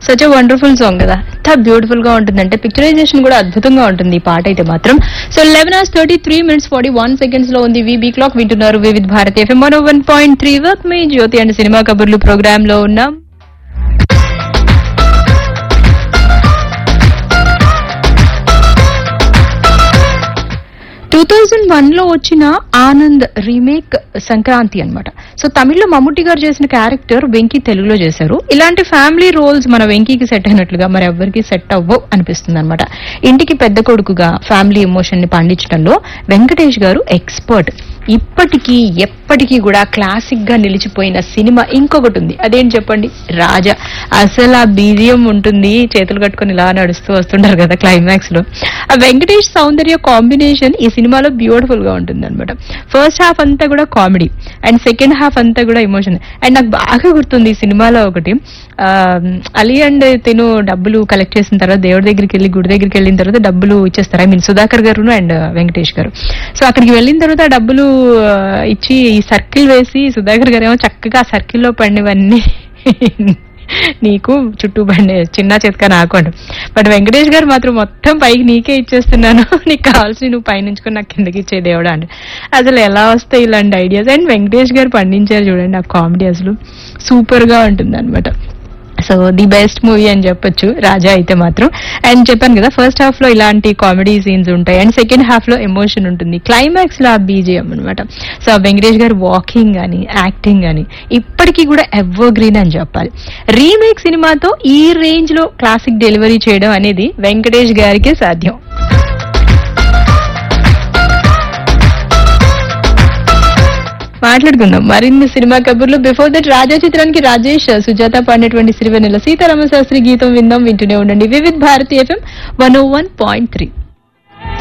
such wonderful song కదా ఎంత beautiful గా ఉంటుంది అంటే పిక్చరైజేషన్ కూడా అద్భుతంగా ఉంటుంది ఈ పాట అయితే మాత్రం so eleven hours thirty three minutes forty one seconds లో ఉంది వీబీ క్లాక్ వింటున్నారు Vividh Bharati FM one one point three వర్క్ మీ జ్యోతి అండ్ సినిమా కబుర్లు ప్రోగ్రామ్ లో ఉన్నాం టూ థౌజండ్ వన్ లో వచ్చిన ఆనంద్ రీమేక్ సంక్రాంతి అన్నమాట సో తమిళ్లో మమ్ముట్టి గారు చేసిన క్యారెక్టర్ వెంకీ తెలుగులో చేశారు ఇలాంటి ఫ్యామిలీ రోల్స్ మన వెంకీకి సెట్ అయినట్లుగా మరి ఎవ్వరికి సెట్ అవ్వవు అనిపిస్తుంది అనమాట ఇంటికి పెద్ద కొడుకుగా ఫ్యామిలీ ఎమోషన్ ని పండించడంలో వెంకటేష్ గారు ఎక్స్పర్ట్ ఇప్పటికీ ఎప్పటికీ కూడా క్లాసిక్ గా నిలిచిపోయిన సినిమా ఇంకొకటి ఉంది అదేంటి చెప్పండి రాజా అసలు ఆ బీజియం ఉంటుంది చేతులు కట్టుకొని ఇలా నడుస్తూ వస్తుంటారు కదా క్లైమాక్స్ లో ఆ వెంకటేష్ సౌందర్య కాంబినేషన్ ఈ సినిమాలో బ్యూటిఫుల్ గా ఉంటుంది అనమాట ఫస్ట్ హాఫ్ అంతా కూడా కామెడీ అండ్ సెకండ్ హాఫ్ అంతా కూడా ఎమోషన్ అండ్ నాకు బాగా గుర్తుంది ఈ సినిమాలో ఒకటి ఆ, అలీ అండ్ తిను డబ్బులు కలెక్ట్ చేసిన తర్వాత దేవుడి దగ్గరికి వెళ్ళి గుడి దగ్గరికి వెళ్ళిన తర్వాత డబ్బులు ఇచ్చేస్తారు ఐ మీన్ సుధాకర్ గారు అండ్ వెంకటేష్ గారు సో అక్కడికి వెళ్ళిన తర్వాత ఆ డబ్బులు ఆ, ఇచ్చి ఈ సర్కిల్ వేసి సుధాకర్ గారు ఏమో చక్కగా ఆ సర్కిల్లో పడినవన్నీ నీకు చుట్టూ బండి చిన్న చేతిగా నాకు అంట బట్ వెంకటేష్ గారు మాత్రం మొత్తం పైకి నీకే ఇచ్చేస్తున్నాను నీకు కావాల్సి నువ్వు పైనుంచుకొని నాకు కిందకి ఇచ్చే దేవుడా అంట అసలు ఎలా వస్తాయి ఇలాంటి ఐడియాస్ అండ్ వెంకటేష్ గారు పండించారు చూడండి ఆ కామెడీ అసలు సూపర్ గా ఉంటుంది అనమాట సో ది బెస్ట్ మూవీ అని చెప్పొచ్చు రాజా అయితే మాత్రం అండ్ చెప్పాను కదా ఫస్ట్ హాఫ్ లో ఇలాంటి కామెడీ సీన్స్ ఉంటాయి అండ్ సెకండ్ హాఫ్ లో ఎమోషన్ ఉంటుంది క్లైమాక్స్ లో ఆ బీజిఎం అనమాట సో ఆ వెంకటేష్ గారు వాకింగ్ గాని యాక్టింగ్ గాని ఇప్పటికీ కూడా ఎవర్ గ్రీన్ అని చెప్పాలి రీమేక్ సినిమాతో ఈ రేంజ్ లో క్లాసిక్ డెలివరీ చేయడం అనేది వెంకటేష్ గారికే సాధ్యం మాట్లాడుకుందాం మరిన్ని సినిమా కబుర్లు బిఫోర్ దట్ రాజా చిత్రానికి రాజేష్ సుజాత పాడినటువంటి సిరివెన్నెల సీతారామ శాస్త్రి గీతం విందాం వింటూనే ఉండండి Vividh Bharati FM one o one point three